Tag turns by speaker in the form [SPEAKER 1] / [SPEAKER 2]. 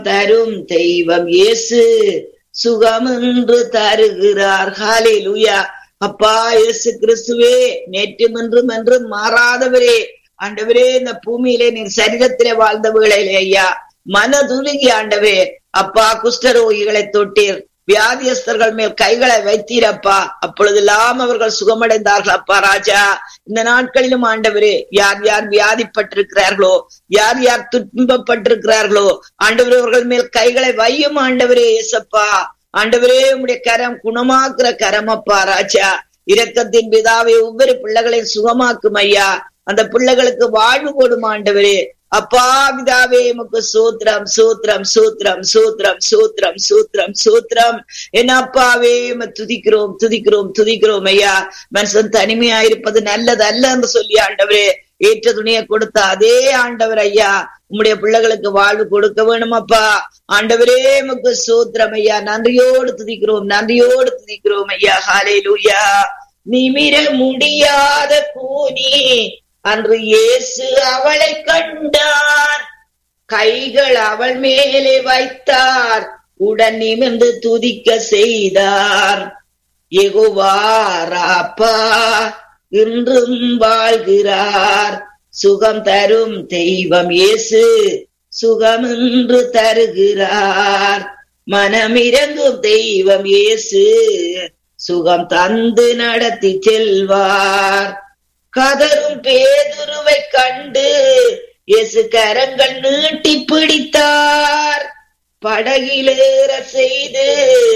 [SPEAKER 1] தரும் தெய்வம் இயேசு சுகமென்று தருகிறார் ஹalleluya அப்பா இயேசு கிறிஸ்துவே நேற்றும் என்றும் என்றும் மாறாதவரே ஆண்டவரே இந்த பூமியிலே நீர் சரீரத்திலே வாழ்ந்த வேளையிலே ஐயா மனதுருகி ஆண்டவே அப்பா குஷ்டரோகிகளை தொட்டீர் வியாதியஸ்தர்கள் மேல் கைகளை வைத்தீரப்பா அப்பொழுதெல்லாம் அவர்கள் சுகமடைந்தார்கள் அப்பா ராஜா இந்த நாட்களிலும் ஆண்டவரே யார் யார் வியாதிப்பட்டிருக்கிறார்களோ யார் யார் துன்பப்பட்டிருக்கிறார்களோ ஆண்டவரே அவர்கள் மேல் கைகளை வையும் ஆண்டவரே ஏசப்பா ஆண்டவரே உம்முடைய கரம் குணமாக்குற கரம் அப்பா ராஜா இரக்கத்தின் பிதாவை ஒவ்வொரு பிள்ளைகளையும் சுகமாக்கும் ஐயா அந்த பிள்ளைகளுக்கு வாழ்வு கொடுமா ஆண்டவரே அப்பா பிதாவே எமக்கு சூத்திரம் சூத்திரம் சூத்திரம் சூத்திரம் சூத்திரம் சூத்திரம் சூத்திரம் என் அப்பாவே எம துதிக்கிறோம் துதிக்கிறோம் துதிக்கிறோம் ஐயா மனுஷன் தனிமையா இருப்பது நல்லது அல்ல என்று சொல்லி ஆண்டவரே ஏற்ற துணியை கொடுத்த அதே ஆண்டவர் ஐயா உம்முடைய பிள்ளைகளுக்கு வாழ்வு கொடுக்க வேணும் அப்பா ஆண்டவரே எமக்கு சூத்திரம் ஐயா நன்றியோடு துதிக்கிறோம் நன்றியோடு துதிக்கிறோம் ஐயா ஹாலே லூயா நிமிர முடியாத கூனி அன்று இயேசு அவளை கண்டார் கைகள் அவள் மேலே வைத்தார் உடன் நிமிர்ந்து துதிக்க செய்தார் எகுவாராப்பா இன்றும் வாழ்கிறார் சுகம் தரும் தெய்வம் இயேசு சுகம் என்று தருகிறார் மனமிறங்கும் தெய்வம் இயேசு சுகம் தந்து நடத்தி செல்வார் கதரும் பேதுருவை கண்டு இயேசு கரங்கள் நீட்டி பிடித்தார் படகிலேற செய்து